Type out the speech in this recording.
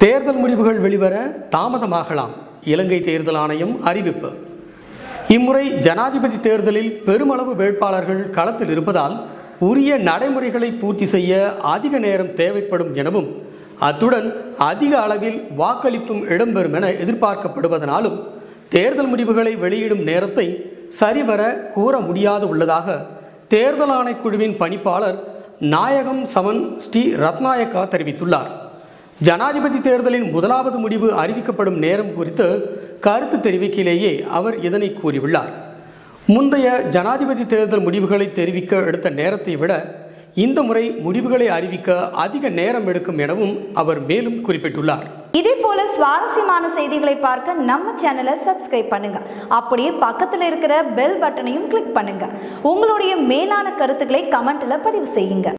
தேர்தல் முடிவுகள் வெளிவர தாமதமாகலாம் இலங்கை தேர்தல் ஆணையம் அறிவிப்பு இம்முறை ஜனாதிபதி தேர்தலில் பெருமளவு வேட்பாளர்கள் களத்தில் இருப்பதால் உரிய நடைமுறைகளை பூர்த்தி செய்ய அதிக நேரம் தேவைப்படும் எனவும் அத்துடன் அதிக அளவில் வாக்களிப்பும் இடம்பெறும் என எதிர்பார்க்கப்படுவதனாலும் தேர்தல் முடிவுகளை வெளியிடும் நேரத்தை சரிவர கூற முடியாது உள்ளதாக தேர்தல் ஆணைக்குழுவின் பணிப்பாளர் நாயகம் சமன் ஸ்ரீ ரத்நாயக்கா தெரிவித்துள்ளார் ஜனாதிபதி தேர்தலின் முதலாவது முடிவு அறிவிக்கப்படும் நேரம் குறித்து கருத்து தெரிவிக்கையிலேயே அவர் இதனை கூறியுள்ளார் முந்தைய ஜனாதிபதி தேர்தல் முடிவுகளை தெரிவிக்க எடுத்த நேரத்தை விட இந்த முறை முடிவுகளை அறிவிக்க அதிக நேரம் எடுக்கும் எனவும் அவர் மேலும் குறிப்பிட்டுள்ளார் இதே போல சுவாரஸ்யமான செய்திகளை பார்க்க நம்ம சேனலை சப்ஸ்கிரைப் பண்ணுங்க அப்படியே பக்கத்தில் இருக்கிற பெல் பட்டனையும் கிளிக் பண்ணுங்க உங்களுடைய மேலான கருத்துக்களை கமெண்ட்ல பதிவு செய்யுங்க